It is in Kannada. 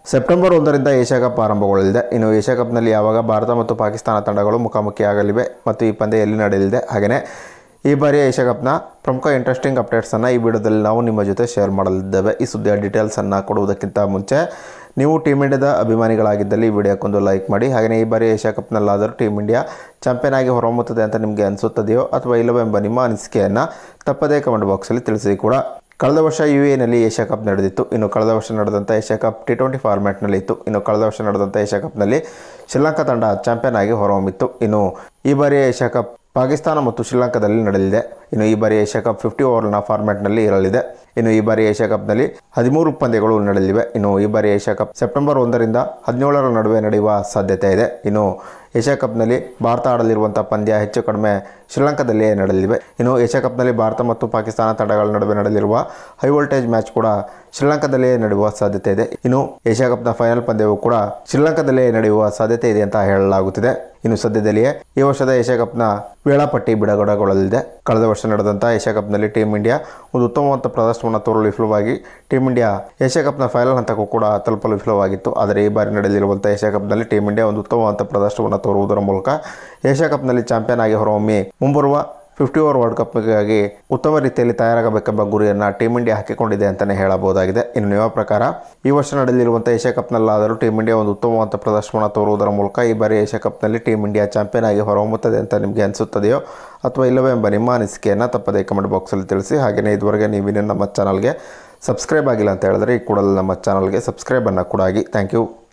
ಸೆಪ್ಟೆಂಬರ್ ಒಂದರಿಂದ ಏಷ್ಯಾ ಕಪ್ ಆರಂಭಗೊಳ್ಳಲಿದೆ ಇನ್ನು ಏಷ್ಯಾ ಕಪ್ನಲ್ಲಿ ಯಾವಾಗ ಭಾರತ ಮತ್ತು ಪಾಕಿಸ್ತಾನ ತಂಡಗಳು ಮುಖಾಮುಖಿಯಾಗಲಿವೆ ಮತ್ತು ಈ ಪಂದ್ಯ ಎಲ್ಲಿ ನಡೆಯಲಿದೆ ಹಾಗೆಯೇ ಈ ಬಾರಿಯ ಏಷ್ಯಾ ಕಪ್ನ ಪ್ರಮುಖ ಇಂಟ್ರೆಸ್ಟಿಂಗ್ ಅಪ್ಡೇಟ್ಸನ್ನು ಈ ವಿಡಿಯೋದಲ್ಲಿ ನಾವು ನಿಮ್ಮ ಜೊತೆ ಶೇರ್ ಮಾಡಲಿದ್ದೇವೆ ಈ ಸುದ್ದಿಯ ಡೀಟೇಲ್ಸನ್ನು ಕೊಡುವುದಕ್ಕಿಂತ ಮುಂಚೆ ನೀವು ಟೀಮ್ ಇಂಡಿಯಾದ ಅಭಿಮಾನಿಗಳಾಗಿದ್ದಲ್ಲಿ ಈ ವಿಡಿಯೋಕ್ಕೊಂದು ಲೈಕ್ ಮಾಡಿ ಹಾಗೆಯೇ ಈ ಬಾರಿ ಏಷ್ಯಾ ಕಪ್ನಲ್ಲಾದರೂ ಟೀಮ್ ಇಂಡಿಯಾ ಚಾಂಪಿಯನ್ ಆಗಿ ಹೊರಹೊಮ್ಮುತ್ತದೆ ಅಂತ ನಿಮಗೆ ಅನಿಸುತ್ತದೆಯೋ ಅಥವಾ ಇಲ್ಲವೋ ಎಂಬ ನಿಮ್ಮ ಅನಿಸಿಕೆಯನ್ನು ತಪ್ಪದೇ ಕಮೆಂಟ್ ಬಾಕ್ಸಲ್ಲಿ ತಿಳಿಸಿ ಕೂಡ ಕಳೆದ ವರ್ಷ ಯು ಎನಲ್ಲಿ ಏಷ್ಯಾ ಕಪ್ ನಡೆದಿತ್ತು ಇನ್ನು ಕಳೆದ ವರ್ಷ ನಡೆದಂಥ ಏಷ್ಯಾ ಕಪ್ ಟಿ ಟ್ವೆಂಟಿ ಫಾರ್ಮ್ಯಾಟ್ನಲ್ಲಿ ಇತ್ತು ಇನ್ನು ಕಳೆದ ವರ್ಷ ನಡೆದಂಥ ಏಷ್ಯಾ ಕಪ್ನಲ್ಲಿ ಶ್ರೀಲಂಕಾ ತಂಡ ಚಾಂಪಿಯನ್ ಆಗಿ ಹೊರಹೊಮ್ಮಿತ್ತು ಇನ್ನು ಈ ಬಾರಿ ಏಷ್ಯಾ ಕಪ್ ಪಾಕಿಸ್ತಾನ ಮತ್ತು ಶ್ರೀಲಂಕಾದಲ್ಲಿ ನಡೆಯಲಿದೆ ಇನ್ನು ಈ ಬಾರಿ ಏಷ್ಯಾ ಕಪ್ ಫಿಫ್ಟಿ ಓವರ್ನ ಫಾರ್ಮ್ಯಾಟ್ನಲ್ಲಿ ಇರಲಿದೆ ಇನ್ನು ಈ ಬಾರಿ ಏಷ್ಯಾ ಕಪ್ನಲ್ಲಿ ಹದಿಮೂರು ಪಂದ್ಯಗಳು ನಡೆಯಲಿವೆ ಇನ್ನು ಈ ಬಾರಿ ಏಷ್ಯಾ ಕಪ್ ಸೆಪ್ಟೆಂಬರ್ ಒಂದರಿಂದ ಹದಿನೇಳರ ನಡುವೆ ನಡೆಯುವ ಸಾಧ್ಯತೆ ಇದೆ ಇನ್ನು ಏಷ್ಯಾ ಕಪ್ನಲ್ಲಿ ಭಾರತ ಆಡಲಿರುವಂಥ ಪಂದ್ಯ ಹೆಚ್ಚು ಕಡಿಮೆ ಶ್ರೀಲಂಕಾದಲ್ಲಿಯೇ ನಡೆಯಲಿವೆ ಇನ್ನು ಏಷ್ಯಾ ಕಪ್ನಲ್ಲಿ ಭಾರತ ಮತ್ತು ಪಾಕಿಸ್ತಾನ ತಂಡಗಳ ನಡುವೆ ನಡೆಯಲಿರುವ ಹೈ ವೋಲ್ಟೇಜ್ ಮ್ಯಾಚ್ ಕೂಡ ಶ್ರೀಲಂಕಾದಲ್ಲಿಯೇ ನಡೆಯುವ ಸಾಧ್ಯತೆ ಇದೆ ಇನ್ನು ಏಷ್ಯಾ ಕಪ್ನ ಫೈನಲ್ ಪಂದ್ಯವು ಕೂಡ ಶ್ರೀಲಂಕಾದಲ್ಲಿಯೇ ನಡೆಯುವ ಸಾಧ್ಯತೆ ಇದೆ ಅಂತ ಹೇಳಲಾಗುತ್ತಿದೆ ಇನ್ನು ಸದ್ಯದಲ್ಲಿಯೇ ಈ ವರ್ಷದ ಏಷ್ಯಾ ಕಪ್ನ ವೇಳಾಪಟ್ಟಿ ಬಿಡುಗಡೆಗೊಳ್ಳಲಿದೆ ಕಳೆದ ವರ್ಷ ನಡೆದಂಥ ಏಷ್ಯಾ ಕಪ್ನಲ್ಲಿ ಟೀಮ್ ಇಂಡಿಯಾ ಒಂದು ಉತ್ತಮವಾದ ಪ್ರದರ್ಶನವನ್ನು ತೋರಲು ವಿಫಲವಾಗಿ ಟೀಮ್ ಇಂಡಿಯಾ ಏಷ್ಯಾ ಕಪ್ನ ಫೈನಲ್ ಹಂತಕ್ಕೂ ಕೂಡ ತಲುಪಲು ವಿಫಲವಾಗಿತ್ತು ಆದರೆ ಈ ಬಾರಿ ನಡೆಯಲಿರುವಂಥ ಏಷ್ಯಾ ಕಪ್ನಲ್ಲಿ ಟೀಮ್ ಇಂಡಿಯಾ ಒಂದು ಉತ್ತಮವಾದ ಪ್ರದರ್ಶನವನ್ನು ತೋರುವುದರ ಮೂಲಕ ಏಷ್ಯಾ ಕಪ್ನಲ್ಲಿ ಚಾಂಪಿಯನ್ ಆಗಿ ಹೊರಹೊಮ್ಮಿ ಮುಂಬರುವ ಫಿಫ್ಟಿ ಓವರ್ ವರ್ಲ್ಡ್ ಕಪ್ಗಾಗಿ ಉತ್ತಮ ರೀತಿಯಲ್ಲಿ ತಯಾರಾಗಬೇಕೆಂಬ ಗುರಿಯನ್ನು ಟೀಮ್ ಇಂಡಿಯಾ ಹಾಕಿಕೊಂಡಿದೆ ಅಂತಲೇ ಹೇಳಬಹುದಾಗಿದೆ ಇನ್ನು ನಿಮ್ಮ ಪ್ರಕಾರ ಈ ವರ್ಷ ನಡೆಯಲಿರುವಂಥ ಏಷ್ಯಾ ಕಪ್ನಲ್ಲಾದರೂ ಟೀಮ್ ಇಂಡಿಯಾ ಒಂದು ಉತ್ತಮವಾದ ಪ್ರದರ್ಶನ ತೋರುವುದರ ಮೂಲಕ ಈ ಬಾರಿ ಏಷ್ಯಾ ಕಪ್ನಲ್ಲಿ ಟೀಮ್ ಇಂಡಿಯಾ ಚಾಂಪಿಯನ್ ಆಗಿ ಹೊರಹೊಮ್ಮುತ್ತದೆ ಅಂತ ನಿಮಗೆ ಅನಿಸುತ್ತದೆಯೋ ಅಥವಾ ಇಲ್ಲವೋ ಎಂಬ ನಿಮ್ಮ ಅನಿಸಿಕೆಯನ್ನು ತಪ್ಪದೇ ಕಮೆಂಟ್ ಬಾಕ್ಸಲ್ಲಿ ತಿಳಿಸಿ ಹಾಗೆಯೇ ಇದುವರೆಗೆ ನೀವಿನ್ನೂ ನಮ್ಮ ಚಾನಲ್ಗೆ ಸಬ್ಸ್ಕ್ರೈಬ್ ಆಗಿಲ್ಲ ಅಂತ ಹೇಳಿದ್ರೆ ಈ ಕೂಡಲೇ ನಮ್ಮ ಚಾನಲ್ಗೆ ಸಬ್ಸ್ಕ್ರೈಬನ್ನು ಕೂಡ ಆಗಿ ಥ್ಯಾಂಕ್ ಯು